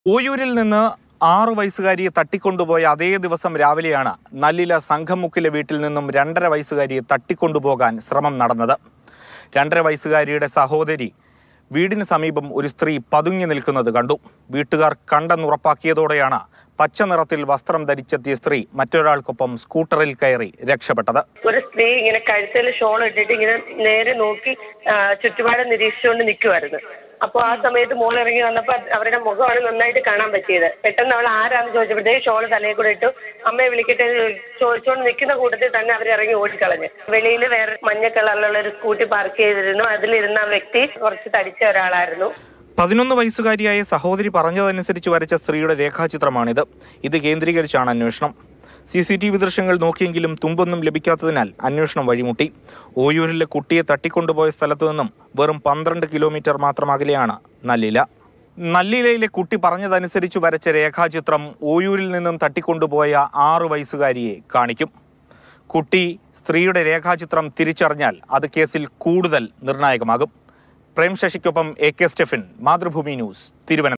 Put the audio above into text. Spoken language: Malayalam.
ഓയൂരിൽ നിന്ന് ആറു വയസ്സുകാരിയെ തട്ടിക്കൊണ്ടുപോയ അതേ ദിവസം രാവിലെയാണ് നല്ലില സംഘമുക്കിലെ വീട്ടിൽ നിന്നും രണ്ടര വയസ്സുകാരിയെ തട്ടിക്കൊണ്ടുപോകാൻ ശ്രമം നടന്നത് രണ്ടര വയസ്സുകാരിയുടെ സഹോദരി വീടിന് സമീപം ഒരു സ്ത്രീ പതുങ്ങി നിൽക്കുന്നത് കണ്ടു വീട്ടുകാർ കണ്ടെന്നുറപ്പാക്കിയതോടെയാണ് പച്ച നിറത്തിൽ വസ്ത്രം ധരിച്ചെത്തിയ സ്ത്രീ മറ്റൊരാൾക്കൊപ്പം സ്കൂട്ടറിൽ കയറി രക്ഷപ്പെട്ടത് ഒരു സ്ത്രീ ഇങ്ങനെ കഴുത്തിൽ ഷോൾ ഇട്ടിട്ട് ഇങ്ങനെ നേരെ നോക്കി ആ, ചുറ്റുപാട് നിരീക്ഷിച്ചുകൊണ്ട് നിൽക്കുമായിരുന്നു അപ്പോൾ ആ സമയത്ത് മോൾ ഇറങ്ങി വന്നപ്പോൾ അവരുടെ മുഖമാണ് നന്നായിട്ട് കാണാൻ പറ്റിയത് പെട്ടെന്ന് അവൾ ആരാന്ന് ചോദിച്ചപ്പോഴത്തേക്ക് ഷോൾ തലയിൽ കൂടെ ഇട്ടു അമ്മയെ വിളിക്കട്ടെ എന്ന് ചോദിച്ചുകൊണ്ട് നിൽക്കുന്ന കൂട്ടത്തിൽ തന്നെ അവർ ഇറങ്ങി ഓടിക്കളഞ്ഞു വെളിയിൽ വേറെ മഞ്ഞ കളറിലുള്ള ഒരു സ്കൂട്ടി പാർക്ക് ചെയ്തിരുന്നു അതിലിരുന്ന ആ വ്യക്തി കുറച്ച് തടിച്ച ഒരാളായിരുന്നു പതിനൊന്ന് വയസ്സുകാരിയായ സഹോദരി പറഞ്ഞതനുസരിച്ച് വരച്ച സ്ത്രീയുടെ രേഖാചിത്രമാണിത് ഇത് കേന്ദ്രീകരിച്ചാണ് അന്വേഷണം സി സി ടി വി ദൃശ്യങ്ങൾ നോക്കിയെങ്കിലും തുമ്പൊന്നും ലഭിക്കാത്തതിനാൽ അന്വേഷണം വഴിമുട്ടി ഓയൂരിലെ കുട്ടിയെ തട്ടിക്കൊണ്ടുപോയ സ്ഥലത്തു നിന്നും വെറും പന്ത്രണ്ട് കിലോമീറ്റർ മാത്രം അകലെയാണ് നല്ലില നല്ലിലയിലെ കുട്ടി പറഞ്ഞതനുസരിച്ച് വരച്ച രേഖാചിത്രം ഓയൂരിൽ നിന്നും തട്ടിക്കൊണ്ടുപോയ ആറു വയസ്സുകാരിയെ കാണിക്കും കുട്ടി സ്ത്രീയുടെ രേഖാചിത്രം തിരിച്ചറിഞ്ഞാൽ അത് കേസിൽ കൂടുതൽ നിർണായകമാകും പ്രേം ശശിക്കൊപ്പം A K Stephin Mathrubhumi news Thiruvananthapuram